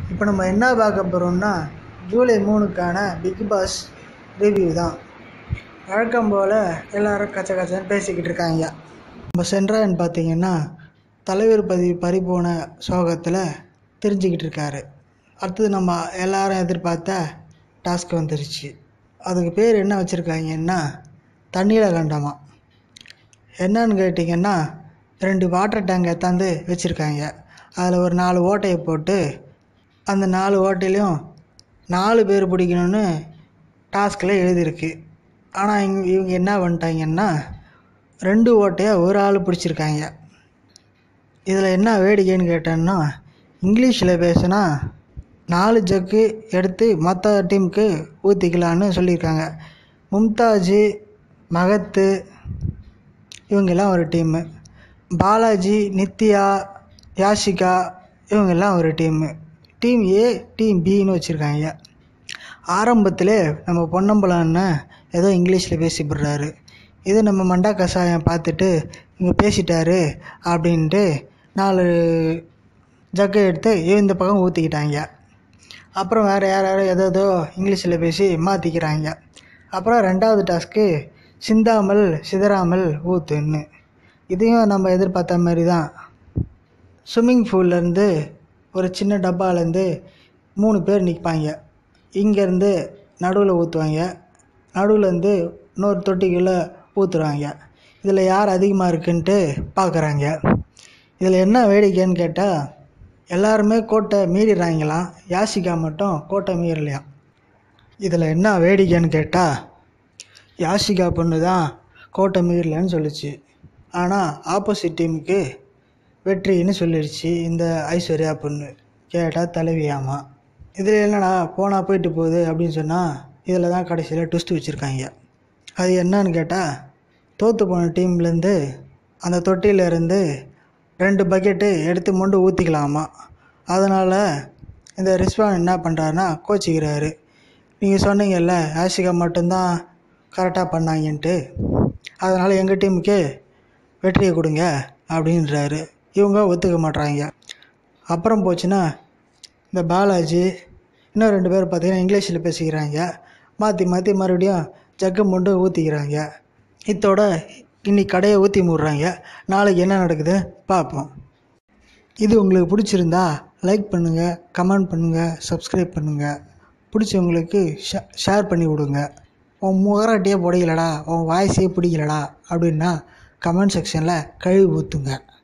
இப்போ நம்ம என்ன பார்க்க போகிறோம்னா ஜூலை மூணுக்கான பிக் பாஸ் ரிவ்யூ தான் வழக்கம் போல் எல்லோரும் கச்ச கச்சன்னு பேசிக்கிட்டு இருக்காங்க நம்ம சென்றாயன் பார்த்தீங்கன்னா தலைவர் பதவி பறிபோன சோகத்தில் தெரிஞ்சுக்கிட்டு இருக்காரு அடுத்தது நம்ம எல்லாரும் எதிர்பார்த்த டாஸ்க் வந்துருச்சு அதுக்கு பேர் என்ன வச்சுருக்காங்கன்னா தண்ணீரை கண்டமா என்னன்னு கேட்டிங்கன்னா ரெண்டு வாட்டர் டேங்க் எடுத்தாந்து வச்சுருக்காங்க அதில் ஒரு நாலு ஓட்டையை போட்டு அந்த நாலு ஓட்டையிலையும் நாலு பேர் பிடிக்கணும்னு டாஸ்கில் எழுதியிருக்கு ஆனால் இங்க இவங்க என்ன பண்ணிட்டாங்கன்னா ரெண்டு ஓட்டையை ஒரு ஆள் பிடிச்சிருக்காங்க இதில் என்ன வேடிக்கைன்னு கேட்டேன்னா இங்கிலீஷில் பேசுனா நாலு ஜக்கு எடுத்து மற்ற டீமுக்கு ஊற்றிக்கலான்னு சொல்லியிருக்காங்க மும்தாஜ் மகத்து இவங்கெல்லாம் ஒரு டீமு பாலாஜி நித்யா யாஷிகா இவங்கெல்லாம் ஒரு டீமு டீம் ஏ டீம் பின்னு வச்சுருக்காங்க ஆரம்பத்தில் நம்ம பொன்னம்பலம் ஏதோ இங்கிலீஷில் பேசிப்படுறாரு இது நம்ம மண்டா கஷாயம் பார்த்துட்டு இங்கே பேசிட்டாரு அப்படின்ட்டு நாலு ஜக்கை எடுத்து இந்த பக்கம் ஊற்றிக்கிட்டாங்க அப்புறம் வேறு யார் யாரோ ஏதோ ஏதோ இங்கிலீஷில் பேசி மாற்றிக்கிறாங்க அப்புறம் ரெண்டாவது டாஸ்க்கு சிந்தாமல் சிதறாமல் ஊத்துன்னு இதையும் நம்ம எதிர்பார்த்த மாதிரி தான் ஸ்விம்மிங் பூல்லேருந்து ஒரு சின்ன டப்பாலேருந்து மூணு பேர் நிற்பாங்க இங்கேருந்து நடுவில் ஊற்றுவாங்க நடுவுலேருந்து இன்னொரு தொட்டிக்குள்ளே ஊற்றுருவாங்க இதில் யார் அதிகமாக இருக்குன்ட்டு பார்க்குறாங்க இதில் என்ன வேடிக்கைன்னு கேட்டால் எல்லாருமே கோட்டை மீறிடுறாங்களாம் யாசிகா மட்டும் கோட்டை மீறலையாம் இதில் என்ன வேடிக்கைன்னு கேட்டால் யாஷிகா பொண்ணு தான் கோட்டை மீறலன்னு சொல்லுச்சு ஆனால் ஆப்போசிட் டீமுக்கு வெற்றின்னு சொல்லிடுச்சு இந்த ஐஸ்வர்யா பொண்ணு கேட்டால் தலைவியாமா இதில் என்னடா போனால் போயிட்டு போகுது அப்படின்னு சொன்னால் இதில் தான் கடைசியில் ட்விஸ்ட் வச்சுருக்காங்க அது என்னன்னு கேட்டால் தோற்று போன டீம்லேருந்து அந்த தொட்டியிலேருந்து ரெண்டு பக்கெட்டு எடுத்து மொண்டு ஊற்றிக்கலாமா அதனால் இந்த ரிஸ்வான் என்ன பண்ணுறாருன்னா கோச்சிக்கிறாரு நீங்கள் சொன்னீங்கல்ல ஆஷிகா மட்டும்தான் கரெக்டாக பண்ணாங்கன்ட்டு அதனால் எங்கள் டீமுக்கு வெற்றியை கொடுங்க அப்படின்றாரு இவங்க ஒத்துக்க மாட்றாங்க அப்புறம் போச்சுன்னா இந்த பாலாஜி இன்னும் ரெண்டு பேர் பார்த்தீங்கன்னா இங்கிலீஷில் பேசிக்கிறாங்க மாற்றி மாற்றி மறுபடியும் ஜக்கு மொண்டு ஊற்றிக்கிறாங்க இத்தோட இன்னைக்கு கடையை ஊற்றி மூடுறாங்க நாளைக்கு என்ன நடக்குது பார்ப்போம் இது உங்களுக்கு பிடிச்சிருந்தா லைக் பண்ணுங்கள் கமெண்ட் பண்ணுங்கள் சப்ஸ்கிரைப் பண்ணுங்கள் பிடிச்சவங்களுக்கு ஷே ஷேர் பண்ணி விடுங்க உன் முகராட்டியே பிடிக்கலடா உன் வாய்ஸே பிடிக்கலடா அப்படின்னா கமெண்ட் செக்ஷனில் கழுவி ஊற்றுங்க